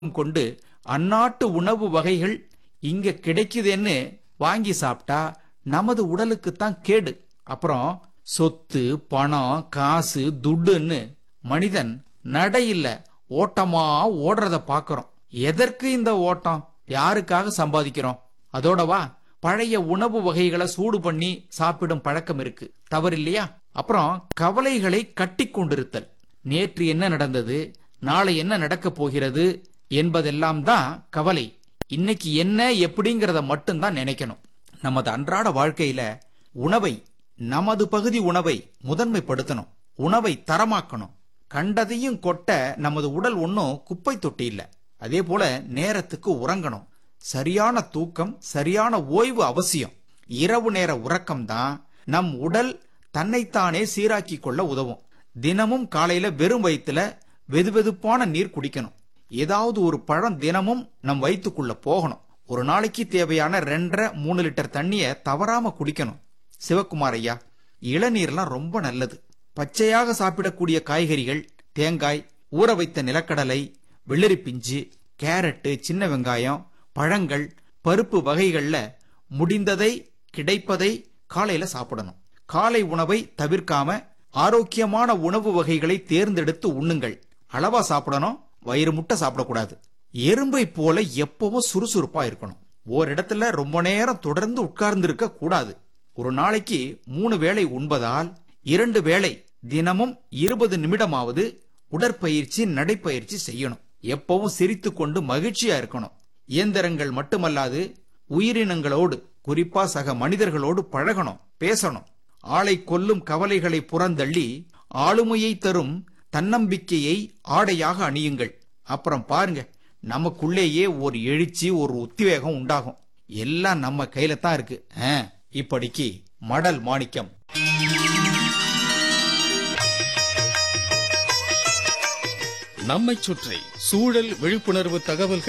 கொண்டு அந்நாட்டு உணவு வகைகள் இங்க கிடைக்குதுன்னு வாங்கி சாப்பிட்டா நமது உடலுக்குத்தான் கேடு அப்புறம் சொத்து பணம் காசு துட்டுன்னு மனிதன் நடையில்ல ஓட்டமா ஓடுறத பாக்குறோம் எதற்கு இந்த ஓட்டம் யாருக்காக சம்பாதிக்கிறோம் அதோடவா பழைய உணவு வகைகளை சூடு பண்ணி சாப்பிடும் பழக்கம் இருக்கு தவறு இல்லையா அப்புறம் கவலைகளை கட்டி கொண்டிருத்தல் நேற்று என்ன நடந்தது நாளை என்ன நடக்கப் போகிறது என்பதெல்லாம் தான் கவலை இன்னைக்கு என்ன எப்படிங்கறத மட்டும்தான் நினைக்கணும் நமது அன்றாட வாழ்க்கையில உணவை நமது பகுதி உணவை முதன்மைப்படுத்தணும் உணவை தரமாக்கணும் கண்டதையும் கொட்ட நமது உடல் ஒன்றும் குப்பை தொட்டி இல்ல அதே போல நேரத்துக்கு உறங்கணும் சரியான தூக்கம் சரியான ஓய்வு அவசியம் இரவு நேர உறக்கம் தான் நம் உடல் தன்னைத்தானே சீராக்கி கொள்ள உதவும் தினமும் காலையில வெறும் வயிற்றுல வெதுவெதுப்பான நீர் குடிக்கணும் ஏதாவது ஒரு பழம் தினமும் நம் வயிற்றுக்குள்ள போகணும் ஒரு நாளைக்கு தேவையான ரெண்டரை மூணு லிட்டர் தண்ணிய தவறாம குடிக்கணும் சிவக்குமார் ஐயா இளநீர்லாம் ரொம்ப நல்லது பச்சையாக சாப்பிடக்கூடிய காய்கறிகள் தேங்காய் ஊற வைத்த நிலக்கடலை வெள்ளரி பிஞ்சு கேரட்டு சின்ன வெங்காயம் பழங்கள் பருப்பு வகைகள்ல முடிந்ததை கிடைப்பதை காலையில சாப்பிடணும் காலை உணவை தவிர்க்காம ஆரோக்கியமான உணவு வகைகளை தேர்ந்தெடுத்து உண்ணுங்கள் அளவா சாப்பிடணும் வயிறு முட்டை சாப்பிடக்கூடாது எறும்பை போல எப்பவும் சுறுசுறுப்பா இருக்கணும் ஓரிடத்துல ரொம்ப நேரம் தொடர்ந்து உட்கார்ந்து இருக்க கூடாது ஒரு நாளைக்கு மூணு வேளை உண்பதால் இரண்டு வேளை தினமும் இருபது நிமிடமாவது உடற்பயிற்சி நடைப்பயிற்சி செய்யணும் எப்பவும் சிரித்துக் கொண்டு மகிழ்ச்சியா இருக்கணும் இயந்திரங்கள் மட்டுமல்லாது உயிரினங்களோடு குறிப்பா சக மனிதர்களோடு பழகணும் பேசணும் ஆளை கொல்லும் கவலைகளை புறந்தள்ளி ஆளுமையை தரும் தன்னம்பிக்கையை ஆடையாக அணியுங்கள் அப்புறம் பாருங்க நமக்குள்ளேயே ஒரு எழுச்சி ஒரு உத்வேகம் உண்டாகும் எல்லாம் நம்ம கையில தான் இருக்கு ஆ, இப்படிக்கு மடல் மாணிக்கம் நம்மைச் சுற்றி சூழல் விழிப்புணர்வு தகவல்கள்